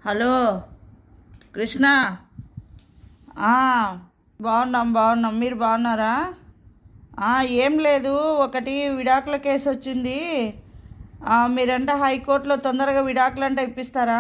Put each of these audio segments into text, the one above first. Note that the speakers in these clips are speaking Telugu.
హలో కృష్ణ ఆ, బాగున్నాం బాగున్నాం మీరు బాగున్నారా ఆ, ఏం లేదు ఒకటి విడాకుల కేసు వచ్చింది ఆ, మీరంటే హైకోర్టులో తొందరగా విడాకులు అంటే ఇప్పిస్తారా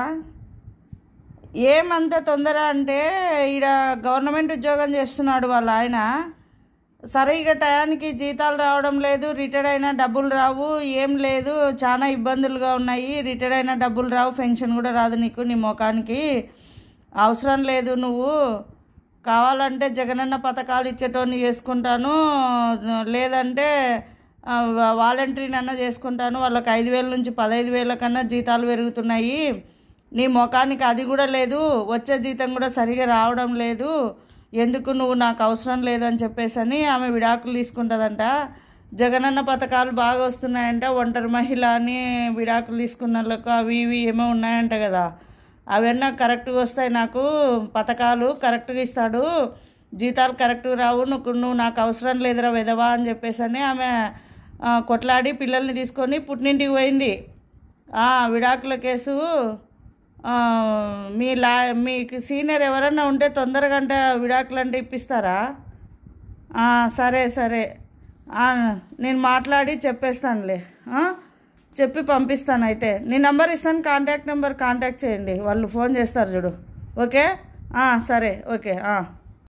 ఏమంత తొందర అంటే ఈడ గవర్నమెంట్ ఉద్యోగం చేస్తున్నాడు వాళ్ళ ఆయన సరే ఇక టయానికి జీతాలు రావడం లేదు రిటైర్డ్ అయినా డబ్బులు రావు ఏం లేదు చాలా ఇబ్బందులుగా ఉన్నాయి రిటైర్డ్ అయినా డబ్బులు రావు పెన్షన్ కూడా రాదు నీకు నీ ముఖానికి అవసరం లేదు నువ్వు కావాలంటే జగనన్న పథకాలు ఇచ్చేటోని చేసుకుంటాను లేదంటే ఆ, వాలంటీర్నన్నా చేసుకుంటాను వాళ్ళకి ఐదు వేల నుంచి పదహైదు వేల కన్నా జీతాలు పెరుగుతున్నాయి నీ ముఖానికి అది కూడా లేదు వచ్చే జీతం కూడా సరిగా రావడం లేదు ఎందుకు నువ్వు నాకు అవసరం లేదని చెప్పేసి అని ఆమె విడాకులు తీసుకుంటుందంట జగనన్న పథకాలు బాగా వస్తున్నాయంట ఒంటరి మహిళ అని విడాకులు తీసుకున్న వాళ్ళకు అవి ఇవి ఏమో ఉన్నాయంట కదా అవన్నీ కరెక్ట్గా వస్తాయి నాకు పథకాలు కరెక్ట్గా ఇస్తాడు జీతాలు కరెక్ట్గా రావు నువ్వు నువ్వు నాకు అవసరం లేదురా విధవా అని చెప్పేసి అని ఆమె ఆ, కొట్లాడి పిల్లల్ని తీసుకొని పుట్టినింటికి పోయింది ఆ, విడాకుల కేసు ఆ, మీ లా మీకు సీనియర్ ఎవరన్నా ఉంటే తొందరగా అంటే విడాకులు అంటే ఇప్పిస్తారా ఆ, సరే సరే ఆ, నేను మాట్లాడి చెప్పేస్తానులే ఆ? చెప్పి పంపిస్తాను అయితే నీ నెంబర్ ఇస్తాను కాంటాక్ట్ నెంబర్ కాంటాక్ట్ చేయండి వాళ్ళు ఫోన్ చేస్తారు చూడు ఓకే ఆ, సరే ఓకే ఆ.